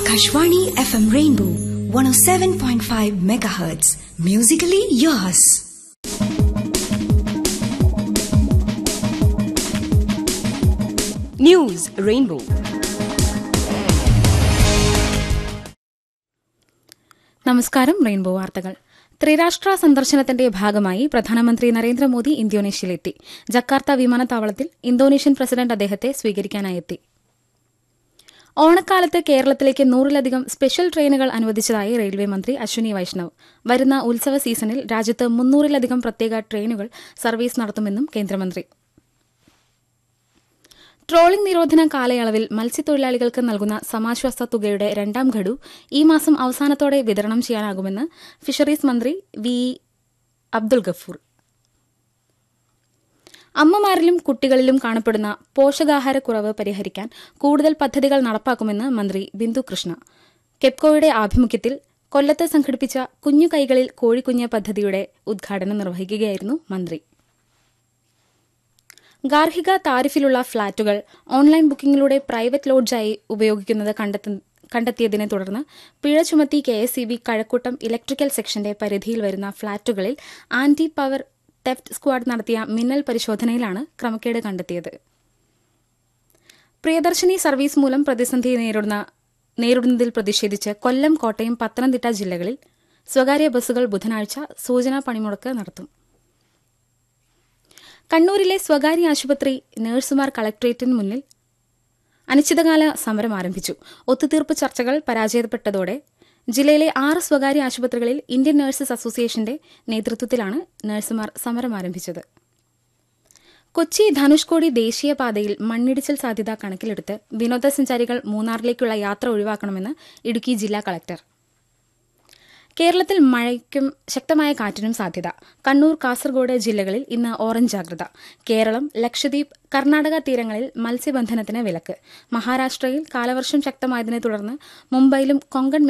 Akashvani FM Rainbow 107.5 megahertz. Musically yours. News rainbow നമസ്കാരം rainbow വാർത്തകൾ ത്രിരാഷ്ട്ര സന്ദർശനത്തിന്റെ ഭാഗമായി പ്രധാനമന്ത്രി നരേന്ദ്രമോദി ഇന്തോനേഷ്യയിലെത്തി ജക്കാർത്ത വിമാനത്താവളത്തിൽ ഇന്തോനേഷ്യൻ പ്രസിഡന്റ് അദ്ദേഹത്തെ സ്വീകരിക്കാനായെത്തി ഓണക്കാലത്ത് കേരളത്തിലേക്ക് നൂറിലധികം സ്പെഷ്യൽ ട്രെയിനുകൾ അനുവദിച്ചതായി റെയിൽവേ മന്ത്രി അശ്വിനി വൈഷ്ണവ് വരുന്ന ഉത്സവ സീസണിൽ രാജ്യത്ത് മുന്നൂറിലധികം പ്രത്യേക ട്രെയിനുകൾ സർവീസ് നടത്തുമെന്നും കേന്ദ്രമന്ത്രി ട്രോളിംഗ് നിരോധന കാലയളവിൽ മത്സ്യത്തൊഴിലാളികൾക്ക് നൽകുന്ന സമാശ്വാസ തുകയുടെ രണ്ടാം ഗഡു ഈ മാസം അവസാനത്തോടെ വിതരണം ചെയ്യാനാകുമെന്ന് ഫിഷറീസ് മന്ത്രി വി ഇ. അബ്ദുൾ ഗഫൂർ അമ്മമാരിലും കുട്ടികളിലും കാണപ്പെടുന്ന പോഷകാഹാരക്കുറവ് പരിഹരിക്കാൻ കൂടുതൽ പദ്ധതികൾ നടപ്പാക്കുമെന്ന് മന്ത്രി ബിന്ദു കൃഷ്ണ കെപ്കോയുടെ ആഭിമുഖ്യത്തിൽ കൊല്ലത്ത് സംഘടിപ്പിച്ച കുഞ്ഞു കൈകളിൽ കോഴിക്കുഞ്ഞ് പദ്ധതിയുടെ ഉദ്ഘാടനം നിർവഹിക്കുകയായിരുന്നു മന്ത്രി ഗാർഹിക താരിഫിലുള്ള ഫ്ളാറ്റുകൾ ഓൺലൈൻ ബുക്കിംഗിലൂടെ പ്രൈവറ്റ് ലോഡ്ജായി ഉപയോഗിക്കുന്നത് കണ്ടെത്തു- കണ്ടെത്തിയതിനെ തുടർന്ന് പിഴ ചുമത്തി K S E B Kazhakkoottam electrical സെക്ഷന്റെ പരിധിയിൽ വരുന്ന ഫ്ളാറ്റുകളിൽ ആന്റി പവർ തെഫ്റ്റ് സ്ക്വാഡ് നടത്തിയ മിന്നൽ പരിശോധനയിലാണ് ക്രമക്കേട് കണ്ടെത്തിയത് പ്രിയദർശിനി സർവീസ് മൂലം പ്രതിസന്ധി നേരിടുന്ന നേരിടുന്നതിൽ പ്രതിഷേധിച്ച് കൊല്ലം കോട്ടയം പത്തനംതിട്ട ജില്ലകളിൽ സ്വകാര്യ ബസ്സുകൾ ബുധനാഴ്ച സൂചനാ പണിമുടക്ക് നടത്തും കണ്ണൂരിലെ സ്വകാര്യ ആശുപത്രി നഴ്സുമാർ കളക്ടറേറ്റിന് മുന്നിൽ അനിശ്ചിതകാല സമരം ആരംഭിച്ചു ഒത്തുതീർപ്പ് ചർച്ചകൾ പരാജയപ്പെട്ടതോടെ ജില്ലയിലെ ആറ് സ്വകാര്യ ആശുപത്രികളിൽ ഇന്ത്യൻ നഴ്സസ് അസോസിയേഷന്റെ നേതൃത്വത്തിലാണ് നഴ്സുമാർ സമരം ആരംഭിച്ചത് കൊച്ചി ധനുഷ്കോടി ദേശീയപാതയിൽ മണ്ണിടിച്ചിൽ സാധ്യത കണക്കിലെടുത്ത് വിനോദസഞ്ചാരികൾ മൂന്നാറിലേക്കുള്ള യാത്ര ഒഴിവാക്കണമെന്ന് ഇടുക്കി ജില്ലാ കളക്ടർ കേരളത്തിൽ മഴയ്ക്കും ശക്തമായ കാറ്റിനും സാധ്യത കണ്ണൂർ കാസർഗോഡ് ജില്ലകളിൽ ഇന്ന് ഓറഞ്ച് ജാഗ്രത കേരളം ലക്ഷദ്വീപ് കർണാടക തീരങ്ങളിൽ മത്സ്യബന്ധനത്തിന് വിലക്ക് മഹാരാഷ്ട്രയിൽ കാലവർഷം ശക്തമായതിനെ തുടർന്ന് മുംബൈയിലും കൊങ്കൺ